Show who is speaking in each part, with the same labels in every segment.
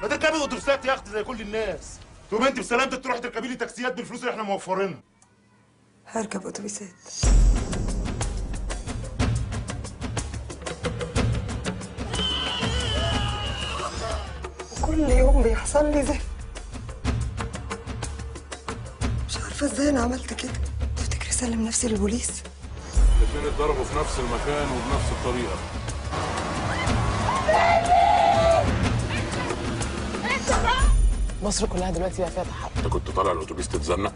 Speaker 1: ما تركبي اتوبيسات يا اختي زي كل الناس تقوم انت بسلامتك تروحي تركبي لي تاكسيات بالفلوس اللي احنا موفرينها
Speaker 2: هركب اتوبيسات وكل يوم بيحصل لي زفت مش عارفه ازاي انا عملت كده تفتكري اسلم نفسي للبوليس
Speaker 3: الاثنين اتضربوا في نفس المكان وبنفس الطريقه
Speaker 4: مصر كلها دلوقتي بقى فيها تحرك
Speaker 3: انت كنت طالع الاتوبيس تتزنق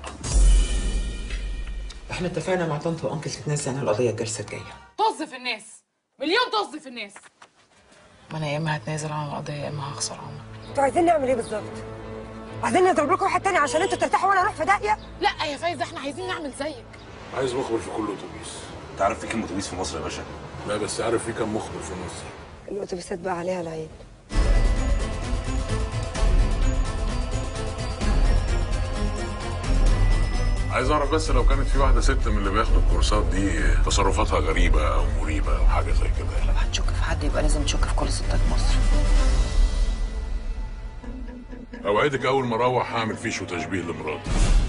Speaker 5: احنا اتفقنا مع طنط وانكل تتنازل عن القضيه الجلسه الجايه
Speaker 6: طز في الناس مليون طز في الناس
Speaker 4: ما انا يا اما هتنازل عن القضيه يا اما هخسر عمر
Speaker 2: انتوا عايزين نعمل ايه بالظبط عايزين نضرب لكم واحد تاني عشان انتوا ترتاحوا وانا اروح في داهيه
Speaker 6: لا يا فايزه احنا عايزين نعمل زيك
Speaker 3: عايز مخبر في كل اتوبيس
Speaker 7: انت عارف في كام اتوبيس في مصر يا باشا؟
Speaker 3: لا بس عارف في كام مخبر في مصر
Speaker 2: الاتوبيسات بقى عليها العين
Speaker 3: عايز اعرف بس لو كانت في واحده ست من اللي بياخدوا الكورسات دي تصرفاتها غريبه او مريبه او حاجه زي كده
Speaker 5: لو هتشك في حد يبقى لازم تشك في كل ستات مصر
Speaker 3: اوعدك اول ما اروح هعمل فيش وتشبيه لمراتي